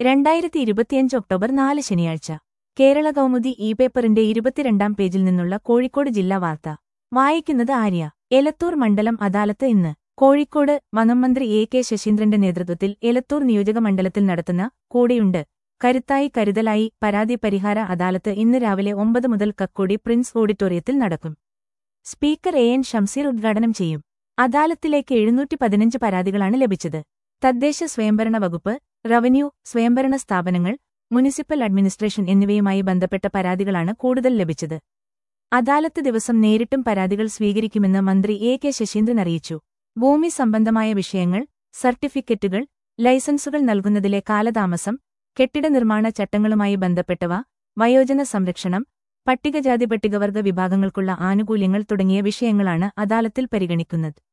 രണ്ടായിരത്തി ഇരുപത്തിയഞ്ച് ഒക്ടോബർ നാല് ശനിയാഴ്ച കേരള കൗമുദി ഇ പേപ്പറിന്റെ ഇരുപത്തിരണ്ടാം പേജിൽ നിന്നുള്ള കോഴിക്കോട് ജില്ലാ വാർത്ത വായിക്കുന്നത് ആര്യ എലത്തൂർ മണ്ഡലം അദാലത്ത് ഇന്ന് കോഴിക്കോട് വനംമന്ത്രി എ കെ ശശീന്ദ്രന്റെ നേതൃത്വത്തിൽ എലത്തൂർ നിയോജക മണ്ഡലത്തിൽ നടത്തുന്ന കൂടെയുണ്ട് കരുത്തായി കരുതലായി പരാതി പരിഹാര അദാലത്ത് ഇന്ന് രാവിലെ ഒമ്പത് മുതൽ കക്കോടി പ്രിൻസ് ഓഡിറ്റോറിയത്തിൽ നടക്കും സ്പീക്കർ എ എൻ ഷംസീർ ഉദ്ഘാടനം ചെയ്യും അദാലത്തിലേക്ക് എഴുന്നൂറ്റി പതിനഞ്ച് പരാതികളാണ് ലഭിച്ചത് തദ്ദേശ സ്വയംഭരണ വകുപ്പ് റവന്യൂ സ്വയംഭരണ സ്ഥാപനങ്ങൾ മുനിസിപ്പൽ അഡ്മിനിസ്ട്രേഷൻ എന്നിവയുമായി ബന്ധപ്പെട്ട പരാതികളാണ് കൂടുതൽ ലഭിച്ചത് അദാലത്ത് ദിവസം നേരിട്ടും പരാതികൾ സ്വീകരിക്കുമെന്ന് മന്ത്രി എ കെ ശശീന്ദ്രൻ അറിയിച്ചു ഭൂമി സംബന്ധമായ വിഷയങ്ങൾ സർട്ടിഫിക്കറ്റുകൾ ലൈസൻസുകൾ നൽകുന്നതിലെ കാലതാമസം കെട്ടിട നിർമ്മാണ ചട്ടങ്ങളുമായി ബന്ധപ്പെട്ടവ വയോജന സംരക്ഷണം പട്ടികജാതി പട്ടികവർഗ വിഭാഗങ്ങൾക്കുള്ള ആനുകൂല്യങ്ങൾ തുടങ്ങിയ വിഷയങ്ങളാണ് അദാലത്തിൽ പരിഗണിക്കുന്നത്